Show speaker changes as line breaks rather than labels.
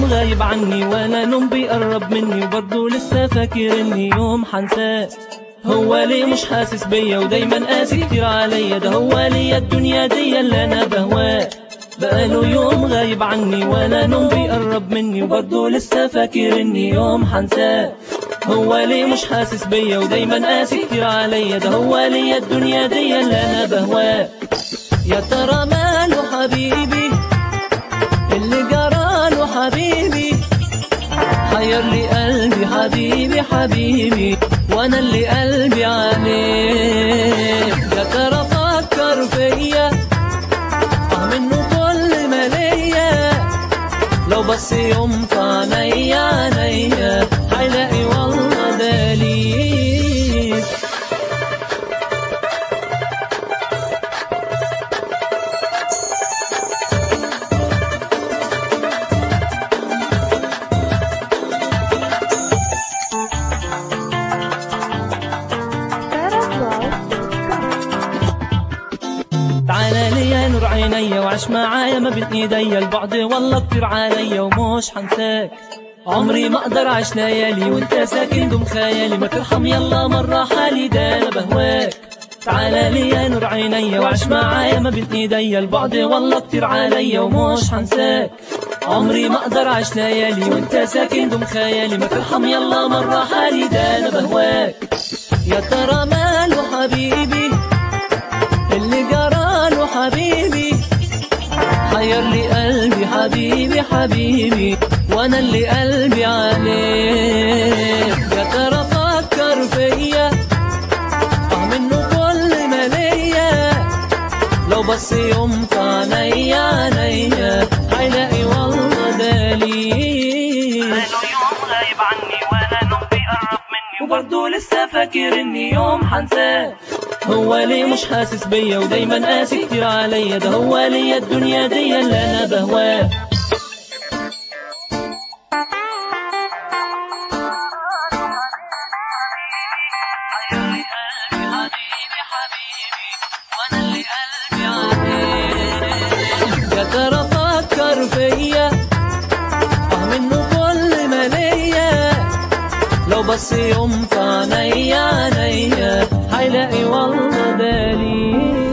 يوم غايب عني ولا نوم بيقرب مني وبرضه لسه فاكر اني يوم حنساه هو ليه مش حاسس بيا ودايما قاسي كتير عليا ده هو ليا الدنيا دي اللي انا بهواه بقاله يوم غايب عني ولا نوم بيقرب مني وبرضه لسه فاكر اني يوم حنساه هو ليه مش حاسس بيا ودايما قاسي كتير عليا ده هو ليا الدنيا دي اللي انا بهواه يا ترى ماله حبيبي اللي جراله حبيبي حير لي قلبي حبيبي حبيبي وانا اللي قلبي عليه يا ترى فكر فيا اه منه كل ما ليا لو بس يوم في عينيا عينيا هيلاقي والله دليل تعالى لي يا نور عينيا وعش معايا ما بين ايديا البعد والله كتير عليا ومش حنساك عمري ما اقدر اعيش ليالي وانت ساكن دوم خيالي ما ترحم يلا مرة حالي ده انا بهواك تعالى لي يا نور عينيا وعش معايا ما بين ايديا البعد والله كتير عليا ومش حنساك عمري ما اقدر اعيش ليالي وانت ساكن دوم خيالي ما ترحم يلا مرة حالي ده انا بهواك يا ترى ماله حبيبي اللي جراله حبيبي حير لي قلبي حبيبي حبيبي وانا اللي قلبي عليه يا ترى فكر فيا اه منه كل ما ليا لو بس يوم في عينيا عينيا هيلاقي والله دليل
بقاله يوم غايب عني ولا نوم بيقرب مني
وبرضه لسه فاكر اني يوم حنساه هو ليه مش حاسس بيا ودايما قاسي كتير عليا ده هو ليا الدنيا دي اللي انا بهواه يا ترى فكر فيا اه منه كل ما ليا لو بس يوم في عينيا عينيا هيلاقي والله دليل